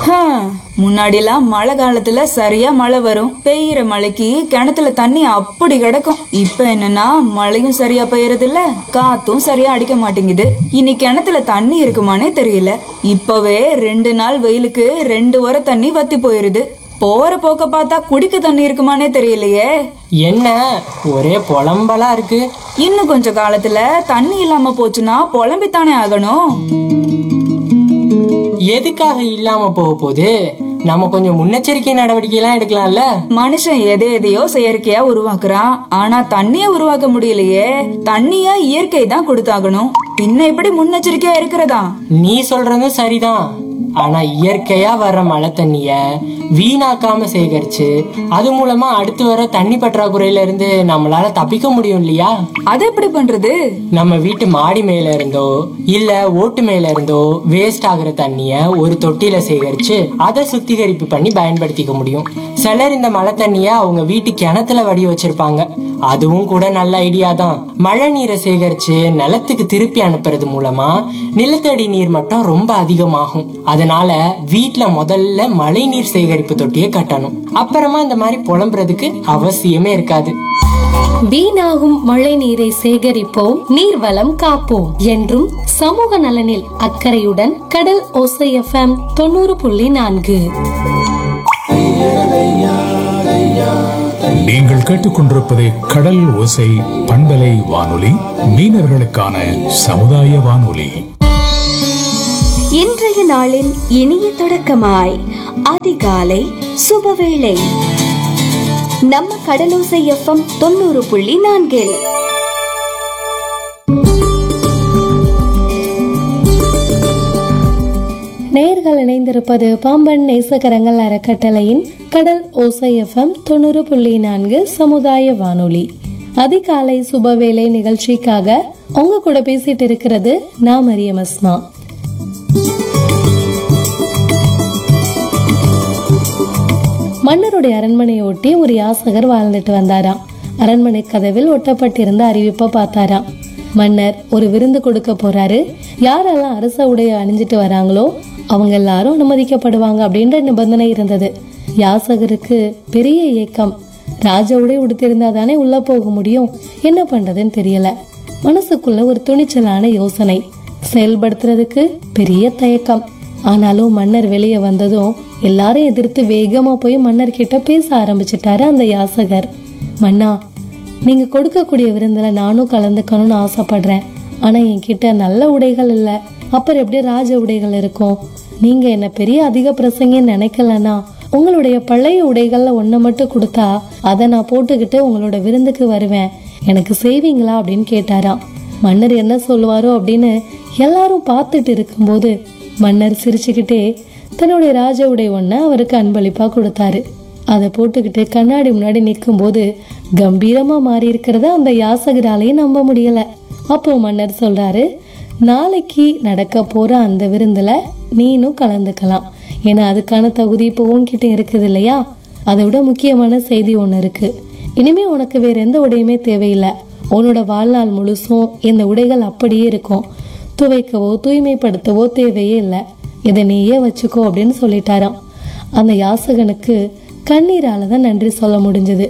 முன்னாடிலாம் மழை காலத்துல சரியா மழை வரும் பெய்யற மழைக்கு கிணத்துல தண்ணி அப்படி கிடக்கும் இப்ப என்னன்னா மழையும் சரியா பெய்யறது இல்ல காத்தும் சரியா அடிக்க மாட்டேங்குது இனி கிணத்துல தண்ணி இருக்குமானே தெரியல இப்பவே ரெண்டு நாள் வெயிலுக்கு ரெண்டு வர தண்ணி வத்தி போயிருது போற போக்க பார்த்தா குடிக்க தண்ணி இருக்குமானே தெரியலையே என்ன ஒரே புலம்பலா இருக்கு இன்னும் கொஞ்ச காலத்துல தண்ணி இல்லாம போச்சுன்னா புலம்பித்தானே ஆகணும் எதுக்காக இல்லாம போக போகுது நம்ம கொஞ்சம் முன்னெச்சரிக்கை நடவடிக்கை எல்லாம் எடுக்கலாம்ல மனுஷன் எதை எதையோ செயற்கையா உருவாக்குறான் ஆனா தண்ணிய உருவாக்க முடியலையே தண்ணிய இயற்கை தான் கொடுத்தாகணும் பின்ன எப்படி முன்னெச்சரிக்கையா இருக்கிறதா நீ சொல்றதும் சரிதான் ஆனா இயற்கையா வர்ற மழை தண்ணிய வீணாக்காம சேகரிச்சு அது மூலமா அடுத்து வர தண்ணி பற்றாக்குறையில இருந்து நம்மளால தப்பிக்க முடியும் இல்லையா அது எப்படி பண்றது நம்ம வீட்டு மாடி மேல இருந்தோ இல்ல ஓட்டு மேல இருந்தோ வேஸ்ட் ஆகுற தண்ணிய ஒரு தொட்டியில சேகரிச்சு அதை சுத்திகரிப்பு பண்ணி பயன்படுத்திக்க முடியும் சிலர் இந்த மழை தண்ணிய அவங்க வீட்டு கிணத்துல வடி வச்சிருப்பாங்க அதுவும் கூட நல்ல ஐடியா தான் மழை நீரை சேகரிச்சு நிலத்துக்கு திருப்பி அனுப்புறது மூலமா நிலத்தடி நீர் மட்டம் ரொம்ப அதிகமாகும் அதனால வீட்ல முதல்ல மழை நீர் சேகரிப்பு தொட்டியை கட்டணும் அப்புறமா இந்த மாதிரி புலம்புறதுக்கு அவசியமே இருக்காது வீணாகும் மழை நீரை சேகரிப்போம் நீர்வளம் காப்போம் என்றும் சமூக நலனில் அக்கறையுடன் கடல் ஓசை எஃப்எம் தொண்ணூறு புள்ளி நான்கு நீங்கள் கேட்டுக்கொண்டிருப்பது கடல் ஓசை பண்பலை வானொலி மீனவர்களுக்கான சமுதாய வானொலி இன்றைய நாளின் இனிய தொடக்கமாய் அதிகாலை சுபவேளை நம்ம கடலோசை எஃப்எம் தொண்ணூறு புள்ளி நான்கில் நேர்கள் இணைந்திருப்பது பாம்பன் நேசகரங்கள் அறக்கட்டளையின் கடல் ஓசை எஃப்எம் தொண்ணூறு புள்ளி நான்கு சமுதாய வானொலி அதிகாலை சுபவேளை நிகழ்ச்சிக்காக உங்க கூட பேசிட்டு இருக்கிறது நான் மரியம் அஸ்மா மன்னருடைய அரண்மனையை ஒட்டி ஒரு யாசகர் வாழ்ந்துட்டு வந்தாராம் அரண்மனை கதவில் ஒட்டப்பட்டிருந்த அறிவிப்பை பார்த்தாராம் மன்னர் ஒரு விருந்து கொடுக்க போறாரு யாரெல்லாம் அரச உடைய அணிஞ்சிட்டு வராங்களோ அவங்க எல்லாரும் அனுமதிக்கப்படுவாங்க அப்படின்ற நிபந்தனை இருந்தது யாசகருக்கு பெரிய ஏக்கம் ராஜ உடை உடுத்திருந்தா தானே உள்ள போக முடியும் என்ன பண்றதுன்னு தெரியல மனசுக்குள்ள ஒரு துணிச்சலான யோசனை செயல்படுத்துறதுக்கு பெரிய தயக்கம் ஆனாலும் மன்னர் வெளியே வந்ததும் எல்லாரும் எதிர்த்து வேகமா போய் மன்னர் கிட்ட பேச ஆரம்பிச்சிட்டாரு அந்த யாசகர் மன்னா நீங்க கொடுக்கக்கூடிய விருந்துல நானும் கலந்துக்கணும்னு ஆசைப்படுறேன் ஆனா என்கிட்ட நல்ல உடைகள் இல்ல அப்புறம் எப்படி ராஜ உடைகள் இருக்கும் நீங்க என்ன பெரிய அதிக பிரசங்கன்னு நினைக்கலனா உங்களுடைய பழைய உடைகள்ல ஒண்ணு மட்டும் கொடுத்தா அதை நான் போட்டுக்கிட்டு உங்களோட விருந்துக்கு வருவேன் எனக்கு செய்வீங்களா அப்படின்னு கேட்டாராம் மன்னர் என்ன சொல்லுவாரோ அப்படின்னு எல்லாரும் பார்த்துட்டு இருக்கும்போது மன்னர் சிரிச்சுக்கிட்டே தன்னுடைய ராஜ உடை ஒண்ண அவருக்கு அன்பளிப்பா கொடுத்தாரு அதை போட்டுக்கிட்டு கண்ணாடி முன்னாடி நிற்கும்போது கம்பீரமா மாறி இருக்கிறத அந்த யாசகராலையும் நம்ப முடியல அப்போ மன்னர் சொல்றாரு நாளைக்கு நடக்க போற அந்த விருந்துல நீனும் கலந்துக்கலாம் ஏன்னா அதுக்கான தகுதி இப்போ உன்கிட்ட இருக்குது இல்லையா அதை விட முக்கியமான செய்தி ஒன்று இருக்கு இனிமே உனக்கு வேற எந்த உடையுமே தேவையில்லை உன்னோட வாழ்நாள் முழுசும் இந்த உடைகள் அப்படியே இருக்கும் துவைக்கவோ தூய்மைப்படுத்தவோ தேவையே இல்லை இதை நீயே வச்சுக்கோ அப்படின்னு சொல்லிட்டாராம் அந்த யாசகனுக்கு கண்ணீரால தான் நன்றி சொல்ல முடிஞ்சது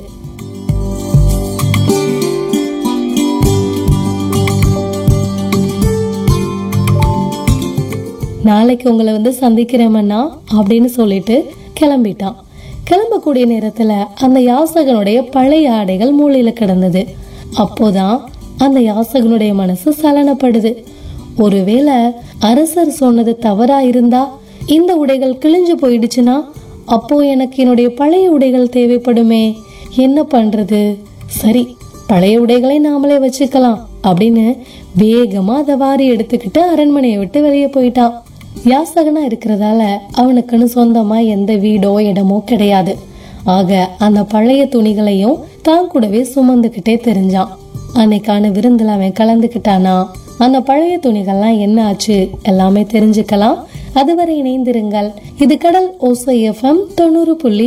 நாளைக்கு உங்களை வந்து சந்திக்கிறேமண்ணா அப்படின்னு சொல்லிட்டு கிளம்பிட்டான் கிளம்பக்கூடிய நேரத்துல அந்த யாசகனுடைய பழைய ஆடைகள் மூலையில கிடந்தது அப்போதான் அந்த யாசகனுடைய மனசு சலனப்படுது ஒருவேளை அரசர் சொன்னது தவறா இருந்தா இந்த உடைகள் கிழிஞ்சு போயிடுச்சுன்னா அப்போ எனக்கு என்னுடைய பழைய உடைகள் தேவைப்படுமே என்ன பண்றது சரி பழைய உடைகளை நாமளே வச்சுக்கலாம் அப்படின்னு வேகமா அதை வாரி எடுத்துக்கிட்டு அரண்மனையை விட்டு வெளியே போயிட்டான் யாசகனா இருக்கிறதால அவனுக்குன்னு சொந்தமா எந்த வீடோ இடமோ கிடையாது ஆக அந்த பழைய துணிகளையும் தான் கூடவே சுமந்துக்கிட்டே தெரிஞ்சான் அன்னைக்கான விருந்துல அவன் கலந்துக்கிட்டானா அந்த பழைய துணிகள்லாம் என்ன ஆச்சு எல்லாமே தெரிஞ்சுக்கலாம் அதுவரை இணைந்திருங்கள் இது கடல் ஓசை எஃப்எம் தொண்ணூறு புள்ளி